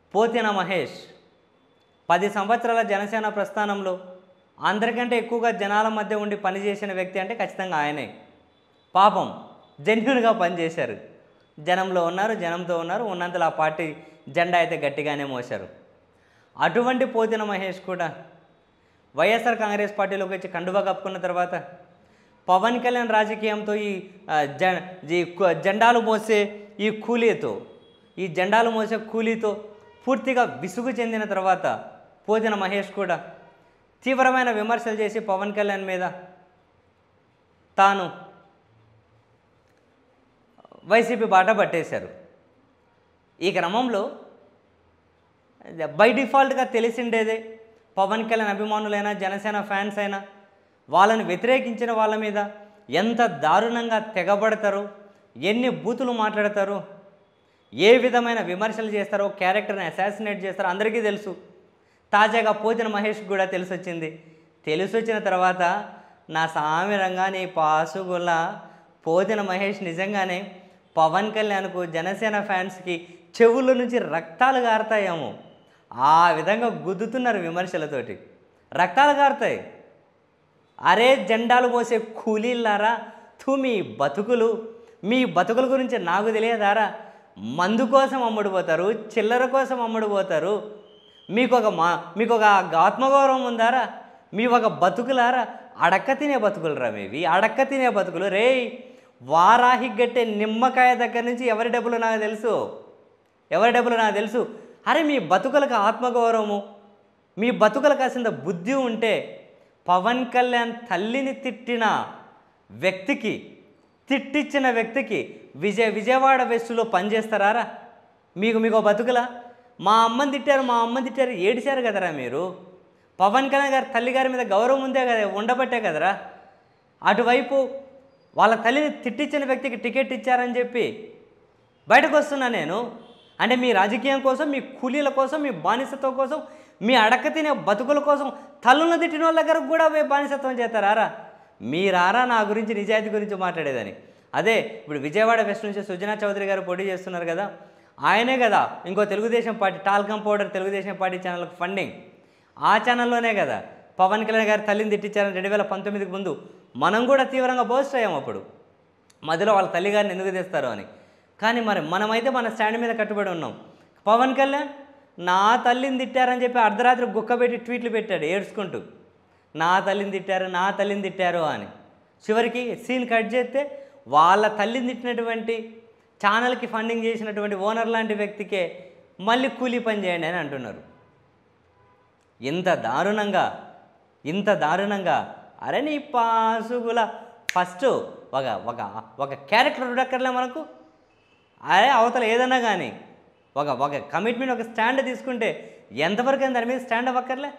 పోతిన మహేష్ పది సంవత్సరాల జనసేన ప్రస్థానంలో అందరికంటే ఎక్కువగా జనాల మధ్య ఉండి పనిచేసిన వ్యక్తి అంటే ఖచ్చితంగా ఆయనే పాపం జెన్యున్గా పనిచేశారు జనంలో ఉన్నారు జనంతో ఉన్నారు ఉన్నంతలో ఆ పార్టీ జెండా అయితే గట్టిగానే మోశారు అటువంటి పోతిన మహేష్ కూడా వైఎస్ఆర్ కాంగ్రెస్ పార్టీలోకి వచ్చి కండువా కప్పుకున్న తర్వాత పవన్ కళ్యాణ్ రాజకీయంతో ఈ ఆ, జ ఈ కు- జెండాలు మోసే ఈ కూలీతో ఈ జెండాలు మోసే కూలీతో పూర్తిగా విసుగు చెందిన తర్వాత పోతిన మహేష్ కూడా తీవ్రమైన విమర్శలు చేసి పవన్ కళ్యాణ్ మీద తాను వైసీపీ బాట పట్టేశారు ఈ క్రమంలో బై డిఫాల్ట్గా తెలిసిండేదే పవన్ కళ్యాణ్ అభిమానులైనా జనసేన ఫ్యాన్స్ అయినా వాళ్ళని వ్యతిరేకించిన వాళ్ళ మీద ఎంత దారుణంగా తెగబడతారో ఎన్ని బూతులు మాట్లాడతారో ఏ విధమైన విమర్శలు చేస్తారో క్యారెక్టర్ని అసాసినేట్ చేస్తారో అందరికీ తెలుసు తాజాగా పోతిన మహేష్ కూడా తెలిసొచ్చింది తెలిసొచ్చిన తర్వాత నా సామిరంగా నీ పాసుగుల పోతిన మహేష్ నిజంగానే పవన్ కళ్యాణ్కు జనసేన ఫ్యాన్స్కి చెవుల నుంచి రక్తాలు గారుతాయేమో ఆ విధంగా గుద్దుతున్నారు విమర్శలతోటి రక్తాలు గారుతాయి అరే జెండాలు మోసే కూలీలారా తూ మీ బతుకులు మీ బతుకుల గురించి నాకు తెలియదారా మందు కోసం అమ్ముడుపోతారు చిల్లర కోసం అమ్ముడుపోతారు మీకు ఒక మా మీకు ఒక ఆత్మగౌరవం ఉందారా మీ ఒక బతుకులారా అడక్క తినే బతుకులరా మీవి అడక్క తినే బతుకులు రే వారాహి గట్టే నిమ్మకాయ దగ్గర నుంచి ఎవరి డబ్బులు నాకు తెలుసు ఎవరి డబ్బులు నాకు తెలుసు అరే మీ బతుకులకు ఆత్మగౌరవము మీ బతుకులకు కాసింత బుద్ధి ఉంటే పవన్ కళ్యాణ్ తల్లిని తిట్టిన వ్యక్తికి తిట్టించిన వ్యక్తికి విజయ విజయవాడ వెస్టులో పనిచేస్తారా మీకు మీకు బతుకులా మా అమ్మని తిట్టారు మా అమ్మని తిట్టారు ఏడిచారు కదరా మీరు పవన్ కళ్యాణ్ గారి తల్లి గారి మీద గౌరవం ఉందే కదా ఉండబట్టే కదరా అటువైపు వాళ్ళ తల్లిని తిట్టించిన వ్యక్తికి టికెట్ ఇచ్చారని చెప్పి బయటకు వస్తున్నా నేను అంటే మీ రాజకీయం కోసం మీ కూలీల కోసం మీ బానిసత్వం కోసం మీ అడక తినే బతుకుల కోసం తల్లులను తిట్టిన వాళ్ళ దగ్గరకు కూడా పోయి బానిసత్వం చేస్తారా మీరారా నా గురించి నిజాయితీ గురించి మాట్లాడేదని అదే ఇప్పుడు విజయవాడ వెస్ట్ నుంచి సుజనా చౌదరి గారు పోటీ చేస్తున్నారు కదా ఆయనే కదా ఇంకో Telugudesam party talcum powder Telugudesam party ఛానల్కి ఫండింగ్ ఆ ఛానల్లోనే కదా పవన్ కళ్యాణ్ గారు తల్లిని తిట్టించారని రెండు వేల పంతొమ్మిదికి ముందు మనం కూడా తీవ్రంగా పోస్ట్ అయ్యాం అప్పుడు మధ్యలో వాళ్ళ తల్లిగారిని ఎందుకు తెస్తారు అని కానీ మరి మనమైతే మన స్టాండ్ మీద కట్టుబడి ఉన్నాం పవన్ కళ్యాణ్ నా తల్లిని తిట్టారని చెప్పి అర్ధరాత్రి గుక్కబెట్టి ట్వీట్లు పెట్టాడు ఏడ్చుకుంటూ నా తల్లిని తిట్టారు నా తల్లిని తిట్టారు అని చివరికి సీన్ కట్ చేస్తే వాళ్ళ తల్లిని తిట్టినటువంటి ఛానల్కి ఫండింగ్ చేసినటువంటి ఓనర్ లాంటి వ్యక్తికే మళ్ళీ కూలీ పని చేయండి అని అంటున్నారు ఇంత దారుణంగా ఇంత దారుణంగా అరే నీ పాసుగుల ఫస్ట్ ఒక ఒక ఒక క్యారెక్టర్ ఉండక్కర్లే మనకు అరే అవతల ఏదన్నా కానీ ఒక ఒక కమిట్మెంట్ ఒక స్టాండ్ తీసుకుంటే ఎంతవరకు అయినా దాని మీద స్టాండ్ అవ్వక్కర్లే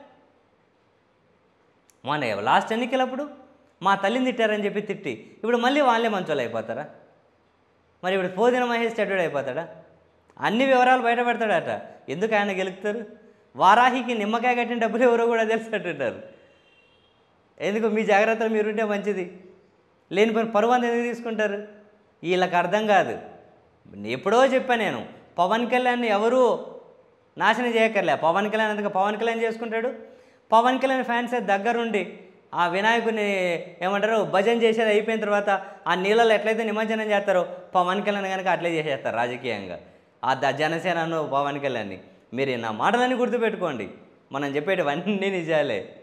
మొన్న లాస్ట్ ఎన్నికలప్పుడు మా తల్లిని తిట్టారని చెప్పి తిట్టి ఇప్పుడు మళ్ళీ వాళ్ళే మంచోళ్ళు అయిపోతారా మరి ఇప్పుడు పోదిన మహేష్ చెడ్డోడు అయిపోతాడా అన్ని వివరాలు బయట పెడతాడట ఎందుకు ఆయన గెలుపుతారు వారాహికి నిమ్మకాయ కట్టిన డబ్బులు ఎవరో కూడా తెలిసినట్టుంటారు ఎందుకు మీ జాగ్రత్తలు మీరుంటే మంచిది లేని పని పరువాన్ని ఎందుకు తీసుకుంటారు వీళ్ళకి అర్థం కాదు ఎప్పుడో చెప్పా నేను పవన్ కళ్యాణ్ని ఎవరు నాశనం చేయక్కర్లే పవన్ కళ్యాణ్ ఎందుకు పవన్ కళ్యాణ్ చేసుకుంటాడు పవన్ కళ్యాణ్ ఫ్యాన్స్ దగ్గరుండి ఆ వినాయకుని ఏమంటారు భజన చేసేది అయిపోయిన తర్వాత ఆ నీళ్ళలో ఎట్లయితే నిమజ్జనం చేస్తారో పవన్ కళ్యాణ్ కనుక అట్లే చేసేస్తారు రాజకీయంగా ఆ ద జనసేనను పవన్ కళ్యాణ్ని మీరు నా మాటలన్నీ గుర్తుపెట్టుకోండి మనం చెప్పేటివన్నీ నిజాలే